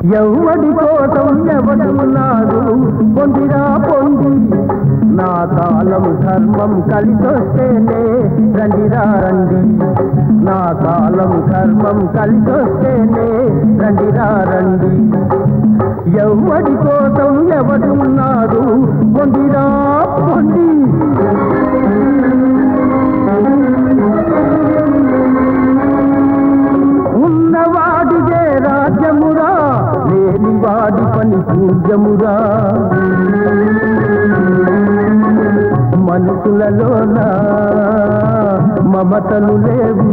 ఎవడి కోసం ఎవడున్నాడు పొందిరా పొంది నా కాలం ధర్మం కలిసొస్తేనే రండిరా రండి నా కాలం ధర్మం కలిసొస్తేనే రండిరా రండి ఎవడి కోసం ఎవడున్నాడు పొందిరా పొంది ఉన్నవాడిదే రాజ్యమురా లేనివాడి పని పూజ్యమురా మనుషులలోన మమతలు లేవు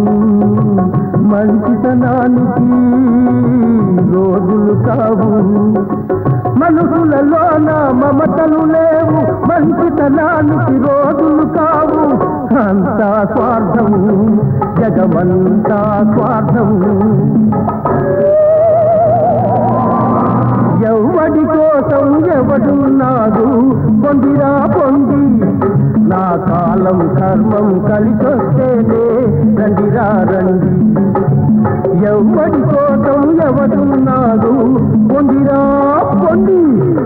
మంచితనానికి రోజులు కావు మనుషులలోన మమతలు లేవు మంచితనానికి రోజులు కావు అంతా స్వార్థము జగమంతా స్వార్థము ఎవడి కోసం ఎవడున్నాడు పొందిరా పొంది నా కాలం కర్మం కలిసొస్తేనే రండిరా రండి ఎవడి కోసం ఎవడున్నాడు పొందిరా పొంది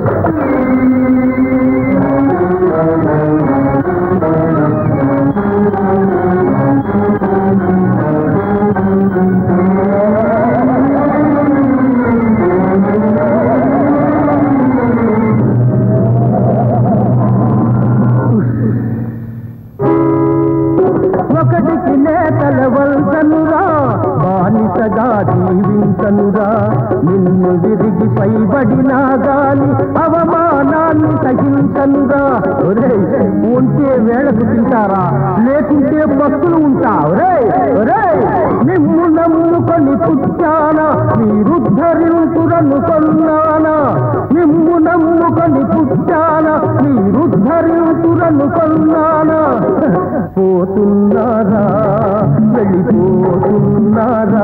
ఒకటికి నేతల వల్సనురా బానిసగా జీవించనురా నిన్ను విరిగి పైబడినా గాని అవమానాన్ని సహించనురా ఒరేయ్ ఉంటే వేళకు తింటారా లేకుంటే భక్తులు ఉంటా ఒరేయ్ ఒరేయ్ నిమ్ము నమ్ముకొని పుట్టానా మీరుద్ధరించురను కొన్నానా నిమ్ము నమ్ముకొని పుట్టానా మీరుద్ధరించురను కొన్నానా పోతున్నారా వెళ్ళిపోతున్నారా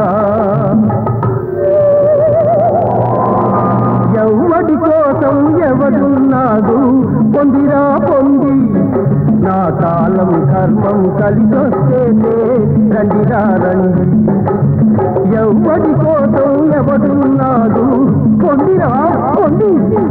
ఎవడి కోసం ఎవడున్నాడు పొందిరా పొంది నా కాలం ధర్మం కలిసొస్తేనే రండిరా రండి ఎవడి కోసం ఎవడున్నాడు పొందిరా పొంది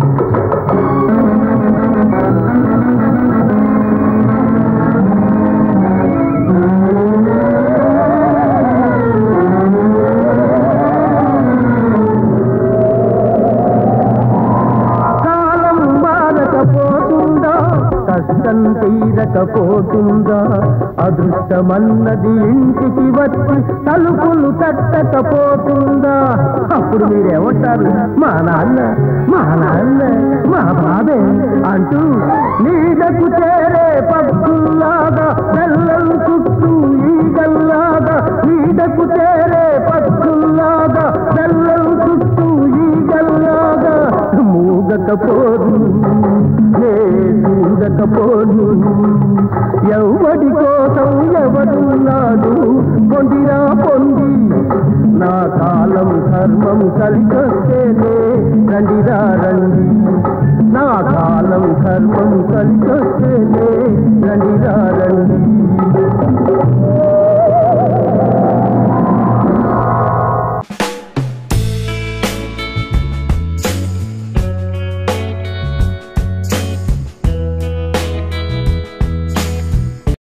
కాలం మారకపోతుందా కష్టం తీరకపోతుందా అదృష్టమన్నది ఇంటికి వచ్చి తలుపులు తట్టకపోతుందా అప్పుడు మీరేమంటారు మా నాన్న మా నాన్న మా బాబే అంటూ నీడకు చేరే పక్షుల్లాగా బెల్లం చుట్టూ ఈగల్లాగా నీడకు చేరే పక్షుల్లాగా బెల్లం చుట్టూ ఈగల్లాగా మూగకపోదు నే చూడకపోను ఎవడి కోసం ఎవడున్నాడు పొందిరా పొంది నా కాలం ధర్మం కలిసొస్తేనే రండిరా